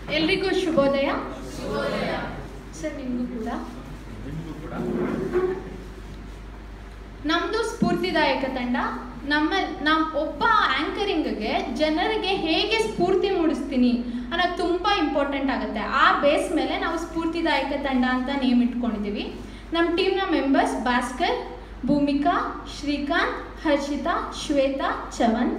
ಎಲ್ರಿಗೂ ಶುಭೋದಯ ಸರ್ ನಿಮಗೂ ಕೂಡ ನಿಮಗೂ ಕೂಡ ನಮ್ಮದು ಸ್ಫೂರ್ತಿದಾಯಕ ತಂಡ ನಮ್ಮ ನಮ್ಮ ಒಬ್ಬ ಆ್ಯಂಕರಿಂಗ್ಗೆ ಜನರಿಗೆ ಹೇಗೆ ಸ್ಫೂರ್ತಿ ಮೂಡಿಸ್ತೀನಿ ಅನ್ನೋದು ತುಂಬ ಇಂಪಾರ್ಟೆಂಟ್ ಆಗುತ್ತೆ ಆ ಬೇಸ್ ಮೇಲೆ ನಾವು ಸ್ಫೂರ್ತಿದಾಯಕ ತಂಡ ಅಂತ ನೇಮ್ ಇಟ್ಕೊಂಡಿದ್ದೀವಿ ನಮ್ಮ ಟೀಮ್ನ ಮೆಂಬರ್ಸ್ ಭಾಸ್ಕರ್ ಭೂಮಿಕಾ ಶ್ರೀಕಾಂತ್ ಹರ್ಷಿತಾ ಶ್ವೇತಾ ಚವನ್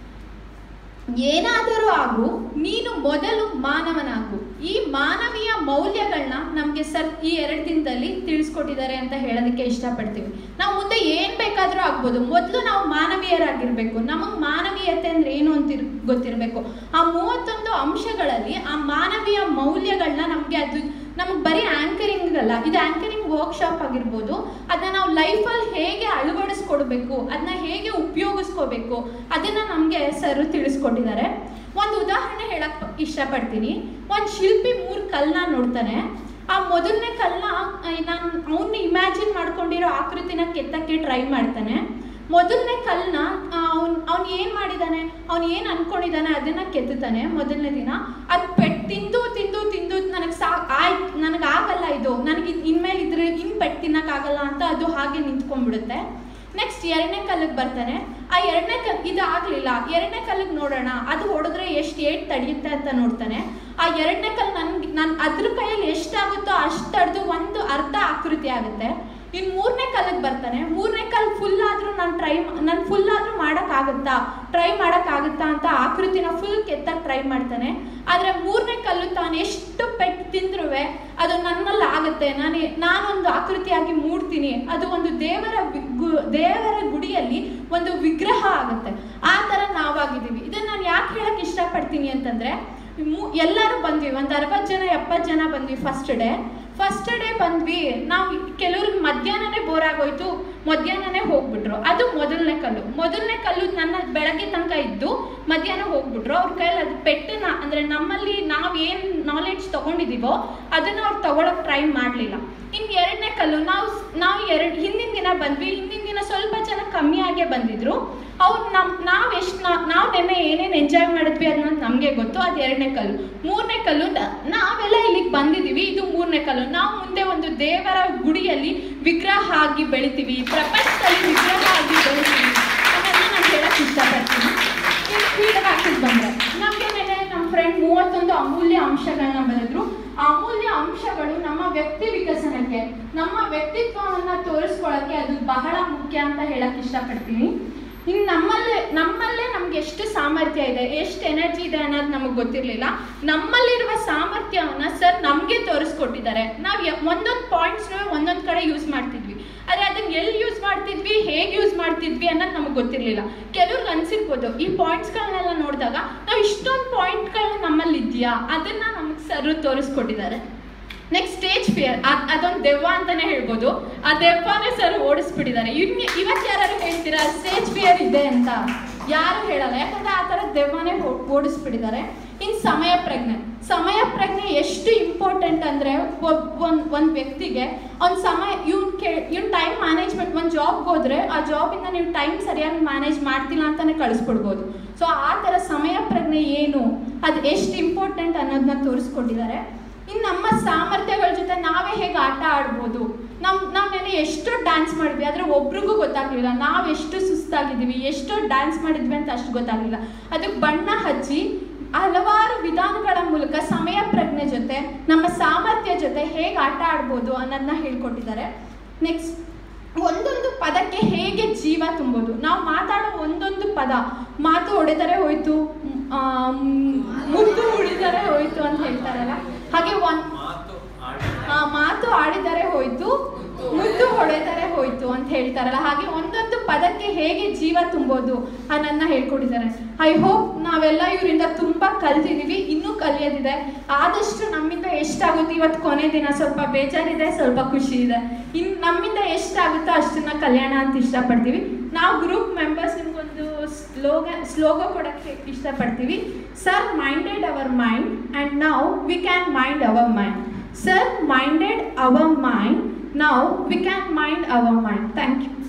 ಏನಾದರೂ ಆಗು ನೀನು ಮೊದಲು ಮಾನವನಾಗು ಈ ಮಾನವೀಯ ಮೌಲ್ಯಗಳನ್ನ ನಮಗೆ ಸರ್ ಈ ಎರಡು ದಿನದಲ್ಲಿ ತಿಳಿಸ್ಕೊಟ್ಟಿದ್ದಾರೆ ಅಂತ ಹೇಳೋದಕ್ಕೆ ಇಷ್ಟಪಡ್ತೀವಿ ನಾವು ಮುಂದೆ ಏನು ಬೇಕಾದರೂ ಆಗ್ಬೋದು ಮೊದಲು ನಾವು ಮಾನವೀಯರಾಗಿರಬೇಕು ನಮಗೆ ಮಾನವೀಯತೆ ಅಂದ್ರೆ ಏನು ಅಂತ ಗೊತ್ತಿರಬೇಕು ಆ ಮೂವತ್ತೊಂದು ಅಂಶಗಳಲ್ಲಿ ಆ ಮಾನವೀಯ ಮೌಲ್ಯಗಳನ್ನ ನಮಗೆ ಅದು ನಮಗೆ ಬರೀ ಆ್ಯಂಕರಿಂಗ್ ಅಲ್ಲ ಇದು ಆ್ಯಂಕರಿಂಗ್ ವರ್ಕ್ಶಾಪ್ ಆಗಿರ್ಬೋದು ಅದನ್ನ ನಾವು ಲೈಫಲ್ಲಿ ಹೇಗೆ ಅಳವಡಿಸ್ಕೊಡ್ಬೇಕು ಅದನ್ನ ಹೇಗೆ ಉಪಯೋಗಿಸ್ಕೋಬೇಕು ಅದನ್ನು ನಮಗೆ ಸರ್ ತಿಳಿಸ್ಕೊಟ್ಟಿದ್ದಾರೆ ಒಂದು ಉದಾಹರಣೆ ಹೇಳಕ್ ಇಷ್ಟಪಡ್ತೀನಿ ಒಂದು ಶಿಲ್ಪಿ ಮೂರು ಕಲ್ಲನ್ನ ನೋಡ್ತಾನೆ ಆ ಮೊದಲನೇ ಕಲ್ಲನ್ನ ನಾನು ಅವನ್ನ ಇಮ್ಯಾಜಿನ್ ಮಾಡ್ಕೊಂಡಿರೋ ಆಕೃತಿನ ಕೆತ್ತಕ್ಕೆ ಟ್ರೈ ಮಾಡ್ತಾನೆ ಮೊದಲನೇ ಕಲ್ಲನ್ನ ಅವ್ನು ಅವ್ನು ಏನು ಮಾಡಿದ್ದಾನೆ ಅವ್ನು ಏನು ಅನ್ಕೊಂಡಿದ್ದಾನೆ ಅದನ್ನ ಕೆತ್ತುತ್ತಾನೆ ಮೊದಲನೇ ದಿನ ಅದು ಪೆಟ್ಟು ತಿಂದು ತಿಂದು ತಿಂದು ನನಗೆ ಸಾ ಆಯ್ತು ನನಗೆ ಆಗಲ್ಲ ಇದು ನನಗೆ ಇನ್ಮೇಲೆ ಇದ್ರೆ ಇನ್ನು ಪೆಟ್ಟು ತಿನ್ನೋಕ್ಕಾಗಲ್ಲ ಅಂತ ಅದು ಹಾಗೆ ನಿಂತ್ಕೊಂಡ್ಬಿಡುತ್ತೆ ನೆಕ್ಸ್ಟ್ ಎರಡನೇ ಕಲ್ಲಿಗೆ ಬರ್ತಾನೆ ಆ ಎರಡನೇ ಕಲ್ ಇದು ಆಗಲಿಲ್ಲ ಎರಡನೇ ಕಲ್ಲಿಗೆ ನೋಡೋಣ ಅದು ಹೊಡೆದ್ರೆ ಎಷ್ಟು ಏಟ್ ತಡೆಯುತ್ತೆ ಅಂತ ನೋಡ್ತಾನೆ ಆ ಎರಡನೇ ಕಲ್ಲು ನನ್ಗೆ ನಾನು ಅದ್ರ ಕೈಯಲ್ಲಿ ಎಷ್ಟಾಗುತ್ತೋ ಅಷ್ಟು ತಡೆದು ಒಂದು ಅರ್ಧ ಆಕೃತಿ ಆಗುತ್ತೆ ಇನ್ನು ಮೂರನೇ ಕಲ್ಲಿಗೆ ಬರ್ತಾನೆ ಮೂರನೇ ಕಲ್ಲು ಫುಲ್ ಆದರೂ ನಾನು ಟ್ರೈ ನಾನು ಫುಲ್ ಆದರೂ ಮಾಡೋಕ್ಕಾಗುತ್ತಾ ಟ್ರೈ ಮಾಡೋಕ್ಕಾಗುತ್ತಾ ಅಂತ ಆಕೃತಿನ ಫುಲ್ ಕೆತ್ತಕ್ಕೆ ಟ್ರೈ ಮಾಡ್ತಾನೆ ಆದರೆ ಮೂರನೇ ಕಲ್ಲು ತಾನು ಎಷ್ಟು ಪೆಟ್ಟು ತಿಂದ್ರೂ ಅದು ನನ್ನಲ್ಲಿ ಆಗುತ್ತೆ ನಾನು ನಾನೊಂದು ಆಕೃತಿಯಾಗಿ ಮೂಡ್ತೀನಿ ಅದು ಒಂದು ದೇವರ ವಿ- ಗು- ದೇವರ ಗುಡಿಯಲ್ಲಿ ಒಂದು ವಿಗ್ರಹ ಆಗುತ್ತೆ ಆ ಥರ ನಾವಾಗಿದ್ದೀವಿ ಇದನ್ನು ನಾನು ಯಾಕೆ ಹೇಳಕ್ಕೆ ಇಷ್ಟಪಡ್ತೀನಿ ಅಂತಂದರೆ ಎಲ್ಲರೂ ಬಂದ್ವಿ ಒಂದು ಅರವತ್ತು ಜನ ಎಪ್ಪತ್ತು ಜನ ಬಂದ್ವಿ ಫಸ್ಟ್ ಡೇ ಫಸ್ಟ್ ಡೇ ಬಂದ್ವಿ ನಾವು ಕೆಲವ್ರಿಗೆ ಮಧ್ಯಾಹ್ನನೇ ಬೋರ್ ಆಗೋಯ್ತು ಮಧ್ಯಾಹ್ನನೇ ಹೋಗ್ಬಿಟ್ರು ಅದು ಮೊದಲನೇ ಕಲ್ಲು ಮೊದಲನೇ ಕಲ್ಲು ನನ್ನ ಬೆಳಗ್ಗೆ ತನಕ ಇದ್ದು ಮಧ್ಯಾಹ್ನ ಹೋಗ್ಬಿಟ್ರು ಅವ್ರ ಕೈಯಲ್ಲಿ ಅದು ಪೆಟ್ಟನ್ನ ಅಂದರೆ ನಮ್ಮಲ್ಲಿ ನಾವು ಏನು ನಾಲೆಡ್ಜ್ ತೊಗೊಂಡಿದ್ದೀವೋ ಅದನ್ನು ಅವ್ರು ತೊಗೊಳಕ್ಕೆ ಟ್ರೈ ಮಾಡಲಿಲ್ಲ ಇನ್ನು ಎರಡನೇ ಕಲ್ಲು ನಾವು ನಾವು ಎರಡು ಹಿಂದಿನ ದಿನ ಬಂದ್ವಿ ಹಿಂದಿನ ದಿನ ಸ್ವಲ್ಪ ಜನ ಕಮ್ಮಿಯಾಗೇ ಬಂದಿದ್ರು ಅವ್ರು ನಮ್ಮ ನಾವು ಎಷ್ಟು ನಾವು ನೆನ್ನೆ ಏನೇನು ಎಂಜಾಯ್ ಮಾಡಿದ್ವಿ ಅನ್ನೋದು ನಮಗೆ ಗೊತ್ತು ಅದು ಎರಡನೇ ಕಲ್ಲು ಮೂರನೇ ಕಲ್ಲು ನ- ನಾವೆಲ್ಲ ಇಲ್ಲಿಗೆ ಬಂದಿದ್ದೀವಿ ಇದು ಮೂರನೇ ಕಲ್ಲು ನಾವು ಮುಂದೆ ಒಂದು ದೇವರ ಗುಡಿಯಲ್ಲಿ ವಿಗ್ರಹ ಆಗಿ ಬೆಳಿತೀವಿ ಪ್ರಪಂಚದಲ್ಲಿ ವಿಗ್ರಹ ಆಗಿ ಬೆಳಿತೀವಿ ಅನ್ನೋದನ್ನ ನಾನು ಹೇಳಕ್ಕೆ ಇಷ್ಟಪಡ್ತೀನಿ ಇನ್ನು ಫೀಡ್ಬ್ಯಾಕಿಗೆ ಬಂದರೆ ನಮಗೆ ಮೇಲೆ ನಮ್ಮ ಫ್ರೆಂಡ್ ಮೂವತ್ತೊಂದು ಅಮೂಲ್ಯ ಅಂಶಗಳನ್ನ ಬರೆದ್ರು ಆ ಅಮೂಲ್ಯ ಅಂಶಗಳು ನಮ್ಮ ವ್ಯಕ್ತಿ ವಿಕಸನಕ್ಕೆ ನಮ್ಮ ವ್ಯಕ್ತಿತ್ವವನ್ನು ತೋರಿಸ್ಕೊಳ್ಳೋಕ್ಕೆ ಅದು ಬಹಳ ಮುಖ್ಯ ಅಂತ ಹೇಳಕ್ಕೆ ಇಷ್ಟಪಡ್ತೀನಿ ಇನ್ನು ನಮ್ಮಲ್ಲೇ ನಮ್ಮಲ್ಲೇ ನಮ್ಗೆ ಎಷ್ಟು ಸಾಮರ್ಥ್ಯ ಇದೆ ಎಷ್ಟು ಎನರ್ಜಿ ಇದೆ ಅನ್ನೋದು ನಮಗೆ ಗೊತ್ತಿರಲಿಲ್ಲ ನಮ್ಮಲ್ಲಿರುವ ಸಾಮರ್ಥ್ಯವನ್ನು ಸರ್ ನಮಗೆ ತೋರಿಸ್ಕೊಟ್ಟಿದ್ದಾರೆ ನಾವು ಒಂದೊಂದು ಪಾಯಿಂಟ್ಸ್ನ ಒಂದೊಂದು ಕಡೆ ಯೂಸ್ ಮಾಡ್ತಿದ್ವಿ ಆದರೆ ಅದನ್ನ ಎಲ್ಲಿ ಯೂಸ್ ಮಾಡ್ತಿದ್ವಿ ಹೇಗೆ ಯೂಸ್ ಮಾಡ್ತಿದ್ವಿ ಅನ್ನೋದು ನಮಗೆ ಗೊತ್ತಿರಲಿಲ್ಲ ಕೆಲವ್ರಿಗೆ ಅನ್ಸಿರ್ಬೋದು ಈ ಪಾಯಿಂಟ್ಸ್ಗಳನ್ನೆಲ್ಲ ನೋಡಿದಾಗ ನಾವು ಇಷ್ಟೊಂದು ಪಾಯಿಂಟ್ಗಳು ನಮ್ಮಲ್ಲಿ ಇದೆಯಾ ಅದನ್ನು ನಮಗೆ ಸರ್ ತೋರಿಸ್ಕೊಟ್ಟಿದ್ದಾರೆ ನೆಕ್ಸ್ಟ್ ಸ್ಟೇಜ್ ಫಿಯರ್ ಅದೊಂದು ದೆವ್ವ ಅಂತಾನೆ ಹೇಳ್ಬೋದು ಆ ದೆವ್ವನೇ ಸರ್ ಓಡಿಸ್ಬಿಟ್ಟಿದ್ದಾರೆ ಇನ್ನು ಇವತ್ತು ಯಾರು ಹೇಳ್ತೀರಾ ಸ್ಟೇಜ್ ಫಿಯರ್ ಇದೆ ಅಂತ ಯಾರು ಹೇಳಲ್ಲ ಯಾಕಂದ್ರೆ ಆ ಥರ ದೆವ್ವನೇ ಓ- ಓಡಿಸ್ಬಿಟ್ಟಿದ್ದಾರೆ ಇನ್ನು ಸಮಯ ಪ್ರಜ್ಞೆ ಸಮಯ ಪ್ರಜ್ಞೆ ಎಷ್ಟು ಇಂಪಾರ್ಟೆಂಟ್ ಅಂದರೆ ಒಂದು ಒಂದು ವ್ಯಕ್ತಿಗೆ ಅವ್ನ ಸಮಯ ಇವ್ನು ಕೇ ಇವ್ನು ಟೈಮ್ ಮ್ಯಾನೇಜ್ಮೆಂಟ್ ಒಂದು ಜಾಬ್ಗೆ ಹೋದ್ರೆ ಆ ಜಾಬಿಂದ ನೀವು ಟೈಮ್ ಸರಿಯಾಗಿ ಮ್ಯಾನೇಜ್ ಮಾಡ್ತಿಲ್ಲ ಅಂತಲೇ ಕಳಿಸ್ಬಿಡ್ಬೋದು ಸೊ ಆ ಥರ ಸಮಯ ಪ್ರಜ್ಞೆ ಏನು ಅದು ಎಷ್ಟು ಇಂಪಾರ್ಟೆಂಟ್ ಅನ್ನೋದನ್ನ ತೋರಿಸ್ಕೊಟ್ಟಿದ್ದಾರೆ ಇನ್ನು ನಮ್ಮ ಸಾಮರ್ಥ್ಯಗಳ ಜೊತೆ ನಾವೇ ಹೇಗೆ ಆಟ ಆಡ್ಬೋದು ನಮ್ಮ ನಾವು ನೆನೆ ಎಷ್ಟೋ ಡ್ಯಾನ್ಸ್ ಮಾಡಿದ್ವಿ ಆದರೆ ಒಬ್ರಿಗೂ ಗೊತ್ತಾಗಲಿಲ್ಲ ನಾವು ಎಷ್ಟು ಸುಸ್ತಾಗಿದ್ದೀವಿ ಎಷ್ಟೋ ಡ್ಯಾನ್ಸ್ ಮಾಡಿದ್ವಿ ಅಂತ ಅಷ್ಟು ಗೊತ್ತಾಗಲಿಲ್ಲ ಅದಕ್ಕೆ ಬಣ್ಣ ಹಚ್ಚಿ ಹಲವಾರು ವಿಧಾನಗಳ ಮೂಲಕ ಸಮಯ ಪ್ರಜ್ಞೆ ಜೊತೆ ನಮ್ಮ ಸಾಮರ್ಥ್ಯ ಜೊತೆ ಹೇಗೆ ಆಟ ಆಡ್ಬೋದು ಅನ್ನೋದನ್ನ ಹೇಳ್ಕೊಟ್ಟಿದ್ದಾರೆ ನೆಕ್ಸ್ಟ್ ಒಂದೊಂದು ಪದಕ್ಕೆ ಹೇಗೆ ಜೀವ ತುಂಬೋದು ನಾವು ಮಾತಾಡೋ ಒಂದೊಂದು ಪದ ಮಾತು ಹೊಡೆದರೆ ಹೋಯ್ತು ಆಮ್, ಮುದ್ದು ಉಳಿದರೆ ಹೋಯ್ತು ಅಂತ ಹೇಳ್ತಾರಲ್ಲ ಹಾಗೆ ಒಂದ್ ಮಾತು ಆಡಿ ಆ, ಮಾತು ಆಡಿದರೆ ಹೋಯ್ತು ಮುದ್ದು ಹೊಡೆದರೆ ಹೋಯ್ತು ಅಂತ ಹೇಳ್ತಾರಲ್ಲ ಹಾಗೆ ಒಂದೊಂದು ಪದಕ್ಕೆ ಹೇಗೆ ಜೀವ ತುಂಬೋದು ಅನ್ನೋದನ್ನ ಹೇಳ್ಕೊಟ್ಟಿದ್ದಾರೆ ಐ ಹೋಪ್ ನಾವೆಲ್ಲ ಇವರಿಂದ ತುಂಬ ಕಲ್ತಿದ್ದೀವಿ ಇನ್ನೂ ಕಲಿಯೋದಿದೆ ಆದಷ್ಟು ನಮ್ಮಿಂದ ಎಷ್ಟಾಗುತ್ತೆ ಇವತ್ತು ಕೊನೆ ದಿನ ಸ್ವಲ್ಪ ಬೇಜಾರಿದೆ ಸ್ವಲ್ಪ ಖುಷಿ ಇದೆ ಇನ್ನು ನಮ್ಮಿಂದ ಎಷ್ಟಾಗುತ್ತೋ ಅಷ್ಟನ್ನ ಕಲ್ಯಾಣ ಅಂತ ಇಷ್ಟಪಡ್ತೀವಿ ನಾವು ಗ್ರೂಪ್ ಮೆಂಬರ್ಸ್ ನಿಮ್ಗೊಂದು ಸ್ಲೋಗ ಸ್ಲೋಗ ಕೊಡೋಕ್ಕೆ ಇಷ್ಟಪಡ್ತೀವಿ sir minded our mind and ನಾವು we can mind our mind sir minded our mind ನಾವು we can mind our mind thank you